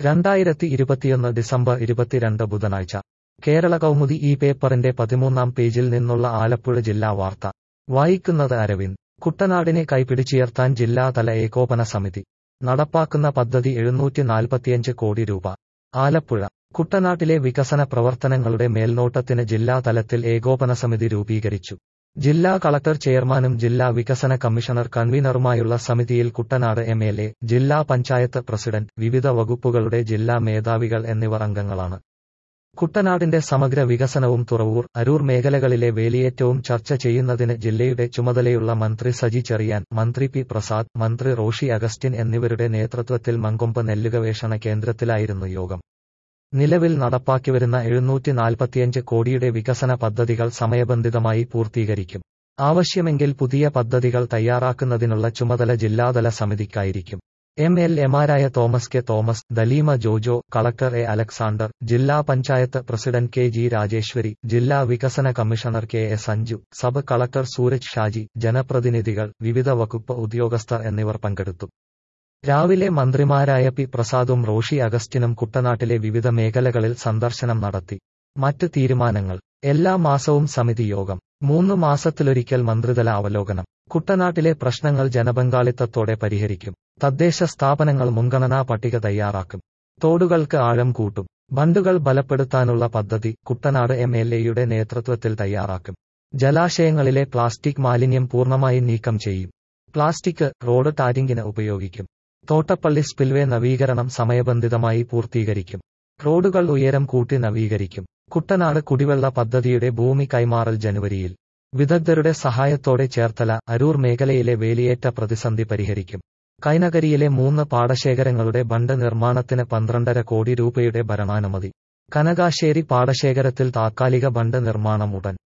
രണ്ടായിരത്തി ഇരുപത്തിയൊന്ന് ഡിസംബർ ഇരുപത്തിരണ്ട് ബുധനാഴ്ച കേരള കൗമുദി ഈ പേപ്പറിന്റെ പതിമൂന്നാം പേജിൽ നിന്നുള്ള ആലപ്പുഴ ജില്ലാ വാർത്ത വായിക്കുന്നത് അരവിന്ദ് കുട്ടനാടിനെ കൈപിടിച്ചുയർത്താൻ ജില്ലാതല ഏകോപന സമിതി നടപ്പാക്കുന്ന പദ്ധതി എഴുന്നൂറ്റി നാൽപ്പത്തിയഞ്ച് കോടി രൂപ ആലപ്പുഴ കുട്ടനാട്ടിലെ വികസന പ്രവർത്തനങ്ങളുടെ മേൽനോട്ടത്തിന് ജില്ലാതലത്തിൽ ഏകോപന സമിതി രൂപീകരിച്ചു ജില്ലാ കളക്ടർ ചെയർമാനും ജില്ലാ വികസന കമ്മീഷണർ കൺവീനറുമായുള്ള സമിതിയിൽ കുട്ടനാട് എം എൽ എ ജില്ലാ പഞ്ചായത്ത് പ്രസിഡന്റ് വിവിധ വകുപ്പുകളുടെ ജില്ലാ മേധാവികൾ എന്നിവർ അംഗങ്ങളാണ് കുട്ടനാടിന്റെ സമഗ്ര വികസനവും തുറവൂർ അരൂർ മേഖലകളിലെ വേലിയേറ്റവും ചർച്ച ചെയ്യുന്നതിന് ജില്ലയുടെ ചുമതലയുള്ള മന്ത്രി സജി ചെറിയാൻ മന്ത്രി പി പ്രസാദ് മന്ത്രി റോഷി അഗസ്റ്റിൻ എന്നിവരുടെ നേതൃത്വത്തിൽ മങ്കൊമ്പ് നെല്ലുഗവേഷണ കേന്ദ്രത്തിലായിരുന്നു യോഗം നിലവിൽ നടപ്പാക്കിവരുന്ന എഴുന്നൂറ്റി നാൽപ്പത്തിയഞ്ച് കോടിയുടെ വികസന പദ്ധതികൾ സമയബന്ധിതമായി പൂർത്തീകരിക്കും ആവശ്യമെങ്കിൽ പുതിയ പദ്ധതികൾ തയ്യാറാക്കുന്നതിനുള്ള ചുമതല ജില്ലാതല സമിതിക്കായിരിക്കും എം എൽ എമാരായ Thomas K Thomas Daleema Jojo collector A Alexander ജില്ലാ panchayat president K G Rajeshwari ജില്ലാ വികസന commissioner K A Sanju sub collector Sooraj Shaji ജനപ്രതിനിധികൾ വിവിധ വകുപ്പ് ഉദ്യോഗസ്ഥർ എന്നിവർ പങ്കെടുത്തു രാവിലെ മന്ത്രിമാരായ പി പ്രസാദും റോഷി അഗസ്റ്റിനും കുട്ടനാട്ടിലെ വിവിധ മേഖലകളിൽ സന്ദർശനം നടത്തി മറ്റ് തീരുമാനങ്ങൾ എല്ലാ മാസവും സമിതി യോഗം മൂന്ന് മാസത്തിലൊരിക്കൽ മന്ത്രിതല അവലോകനം കുട്ടനാട്ടിലെ പ്രശ്നങ്ങൾ ജനപങ്കാളിത്തത്തോടെ പരിഹരിക്കും തദ്ദേശ സ്ഥാപനങ്ങൾ മുൻഗണനാ പട്ടിക തയ്യാറാക്കും തോടുകൾക്ക് ആഴം കൂട്ടും ബണ്ടുകൾ ബലപ്പെടുത്താനുള്ള പദ്ധതി കുട്ടനാട് എം എൽ എയുടെ നേതൃത്വത്തിൽ തയ്യാറാക്കും ജലാശയങ്ങളിലെ പ്ലാസ്റ്റിക് മാലിന്യം പൂർണ്ണമായി നീക്കം ചെയ്യും പ്ലാസ്റ്റിക് റോഡ് ടാരിങ്ങിന് ഉപയോഗിക്കും തോട്ടപ്പള്ളി സ്പിൽവേ നവീകരണം സമയബന്ധിതമായി പൂർത്തീകരിക്കും റോഡുകൾ ഉയരം കൂട്ടി നവീകരിക്കും കുട്ടനാട് കുടിവെള്ള പദ്ധതിയുടെ ഭൂമി കൈമാറൽ ജനുവരിയിൽ വിദഗ്ധരുടെ സഹായത്തോടെ ചേർത്തല അരൂർ മേഖലയിലെ വേലിയേറ്റ പ്രതിസന്ധി പരിഹരിക്കും കൈനകരിയിലെ മൂന്ന് പാടശേഖരങ്ങളുടെ ബണ്ട് നിർമ്മാണത്തിന് പന്ത്രണ്ടര കോടി രൂപയുടെ ഭരണാനുമതി കനകാശ്ശേരി പാടശേഖരത്തിൽ താത്കാലിക ബണ്ട് നിർമ്മാണം ഉടൻ